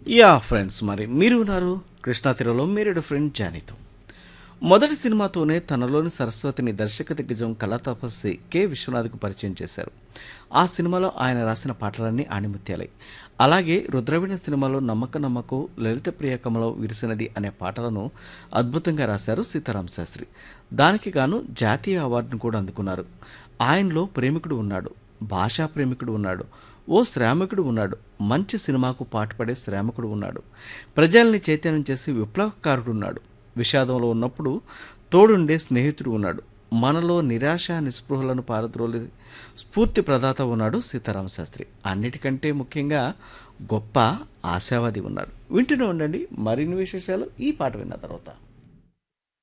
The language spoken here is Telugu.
యా ఫ్రెండ్స్ మరి మీరు ఉన్నారు కృష్ణా తీరంలో మీరేడు ఫ్రెండ్ జానీతో మొదటి సినిమాతోనే తనలోని సరస్వతిని దర్శక దిగ్గజం కళా తపస్వి కె విశ్వనాథ్కు పరిచయం చేశారు ఆ సినిమాలో ఆయన రాసిన పాటలన్నీ ఆణిముత్యాలే అలాగే రుద్రవీణ సినిమాలో నమ్మక నమ్మకు లలిత ప్రియకమలో విరిసినది అనే పాటలను అద్భుతంగా రాశారు సీతారాం శాస్త్రి దానికి గాను జాతీయ అవార్డును కూడా అందుకున్నారు ఆయనలో ప్రేమికుడు ఉన్నాడు భాషా ప్రేమికుడు ఉన్నాడు ఓ శ్రామికుడు ఉన్నాడు మంచి సినిమాకు పాటుపడే శ్రామికుడు ఉన్నాడు ప్రజల్ని చైతన్యం చేసి విప్లవకారుడు ఉన్నాడు విషాదంలో ఉన్నప్పుడు తోడుండే స్నేహితుడు ఉన్నాడు మనలో నిరాశ నిస్పృహలను పారద్రోలి స్ఫూర్తి ప్రదాత ఉన్నాడు సీతారామ శాస్త్రి అన్నిటికంటే ముఖ్యంగా గొప్ప ఆశావాది ఉన్నాడు వింటూనే ఉండండి మరిన్ని విశేషాలు ఈ పాట విన్న తర్వాత